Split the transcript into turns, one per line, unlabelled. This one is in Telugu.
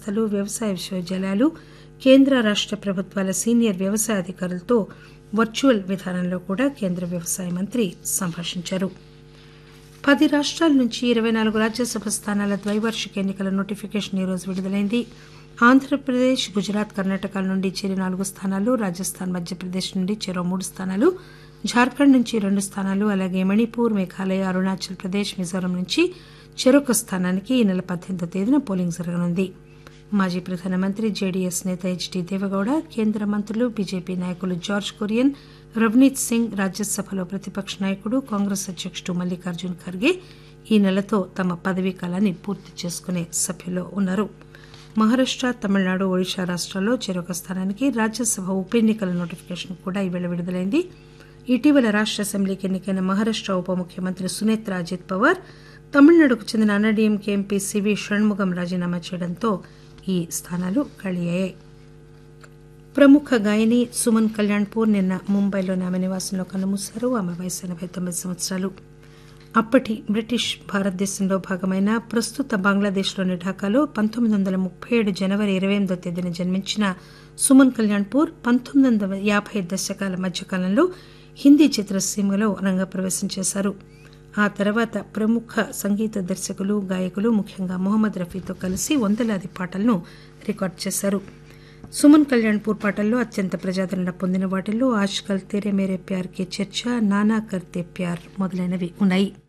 సంస్థలు వ్యవసాయ విశ్వవిద్యాలయాలు కేంద్ర రాష్ట ప్రభుత్వాల సీనియర్ వ్యవసాయ అధికారులతో వర్చువల్ విధానంలో కూడా కేంద్ర వ్యవసాయ మంత్రి సంభాషించారు పది రాష్ట్రాల నుంచి ఇరవై నాలుగు రాజ్యసభ స్థానాల ద్వైవార్షిక ఎన్నికల నోటిఫికేషన్ ఈరోజు విడుదలైంది ఆంధ్రప్రదేశ్ గుజరాత్ కర్ణాటకల నుండి చెరి నాలుగు స్థానాలు రాజస్థాన్ మధ్యప్రదేశ్ నుండి చెరో మూడు స్థానాలు జార్ఖండ్ నుంచి రెండు స్థానాలు అలాగే మణిపూర్ మేఘాలయ అరుణాచల్ ప్రదేశ్ మిజోరం నుంచి చెరొక స్థానానికి ఈ నెల పద్దెనిమిదో తేదీన పోలింగ్ జరగనుంది మాజీ ప్రధానమంత్రి జేడీఎస్ నేత హెచ్డీ దేవగౌడ కేంద్ర మంత్రులు బీజేపీ నాయకులు జార్జ్ కురియన్ రవనీత్ సింగ్ రాజ్యసభలో ప్రతిపక్ష నాయకుడు కాంగ్రెస్ అధ్యకుడు మల్లికార్జున్ ఖర్గే ఈ నెలతో తమ పదవీ కాలాన్ని పూర్తి చేసుకునే సభ్యుల్లో ఉన్నారు మహారాష్ట తమిళనాడు ఒడిశా రాష్ట్రాల్లో చెరొక స్థానానికి రాజ్యసభ ఉప ఎన్నికల నోటిఫికేషన్ కూడా ఈవేళ విడుదలైంది ఇటీవల రాష్ట అసెంబ్లీకి ఎన్నికైన మహారాష్ట ఉప ముఖ్యమంత్రి సునేత్ర అజిత్ పవార్ తమిళనాడుకు చెందిన అన్నాడీఎంకే ఎంపీ సివి షణ్ముగం రాజీనామా చేయడంతో ఈ స్థానాలు ఖాళీ అయ్యాయి ప్రముఖ గాయని సుమన్ కళ్యాణ్పూర్ నిన్న ముంబైలోని ఆమె నివాసంలో కన్నుమూశారు ఆమె వయసు ఎనబై తొమ్మిది సంవత్సరాలు అప్పటి బ్రిటిష్ భారతదేశంలో భాగమైన ప్రస్తుత బంగ్లాదేశ్లోని ఢాకాలో పంతొమ్మిది వందల ముప్పై ఏడు జనవరి ఇరవై ఎనిమిదో తేదీన జన్మించిన సుమన్ కళ్యాణ్పూర్ పంతొమ్మిది వందల యాభై దశకాల మధ్యకాలంలో హిందీ చిత్రసీమలో రంగప్రవేశం చేశారు ఆ తర్వాత ప్రముఖ సంగీత దర్శకులు గాయకులు ముఖ్యంగా మొహమ్మద్ రఫీతో కలిసి వందలాది పాటలను రికార్డు చేశారు సుమన్ కళ్యాణ్పూర్ పాటల్లో అత్యంత ప్రజాదరణ పొందిన వాటిల్లో ఆజ్కల్ తెరే మేరే ప్యార్ కే చర్చ నానా కర్తే ప్యార్ మొదలైనవి ఉన్నాయి